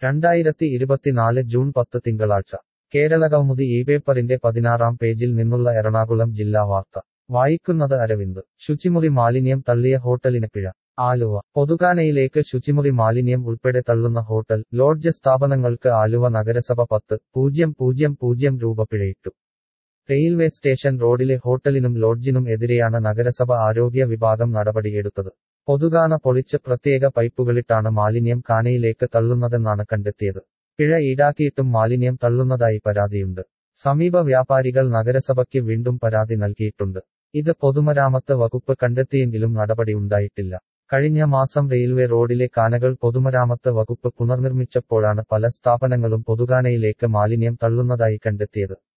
രണ്ടായിരത്തി ഇരുപത്തിനാല് ജൂൺ പത്ത് തിങ്കളാഴ്ച കേരളകൗമുദി ഈ പേപ്പറിന്റെ പതിനാറാം പേജിൽ നിന്നുള്ള എറണാകുളം ജില്ലാ വാർത്ത വായിക്കുന്നത് അരവിന്ദ് ശുചിമുറി മാലിന്യം തള്ളിയ ഹോട്ടലിന് പിഴ ആലുവ പൊതുകാനയിലേക്ക് ശുചിമുറി മാലിന്യം ഉൾപ്പെടെ തള്ളുന്ന ഹോട്ടൽ ലോഡ്ജ് സ്ഥാപനങ്ങൾക്ക് ആലുവ നഗരസഭ പത്ത് പൂജ്യം പൂജ്യം പൂജ്യം രൂപ പിഴയിട്ടു റെയിൽവേ സ്റ്റേഷൻ റോഡിലെ ഹോട്ടലിനും ലോഡ്ജിനും എതിരെയാണ് നഗരസഭ ആരോഗ്യ വിഭാഗം നടപടിയെടുത്തത് പൊതുകാന പൊളിച്ച് പ്രത്യേക പൈപ്പുകളിട്ടാണ് മാലിന്യം കാനയിലേക്ക് തള്ളുന്നതെന്നാണ് കണ്ടെത്തിയത് പിഴ ഈടാക്കിയിട്ടും മാലിന്യം തള്ളുന്നതായി പരാതിയുണ്ട് സമീപ വ്യാപാരികൾ നഗരസഭയ്ക്ക് വീണ്ടും പരാതി നൽകിയിട്ടുണ്ട് ഇത് പൊതുമരാമത്ത് വകുപ്പ് കണ്ടെത്തിയെങ്കിലും നടപടി ഉണ്ടായിട്ടില്ല കഴിഞ്ഞ മാസം റെയിൽവേ റോഡിലെ കാനകൾ പൊതുമരാമത്ത് വകുപ്പ് പുനർനിർമ്മിച്ചപ്പോഴാണ് പല സ്ഥാപനങ്ങളും പൊതുകാനയിലേക്ക് മാലിന്യം തള്ളുന്നതായി കണ്ടെത്തിയത്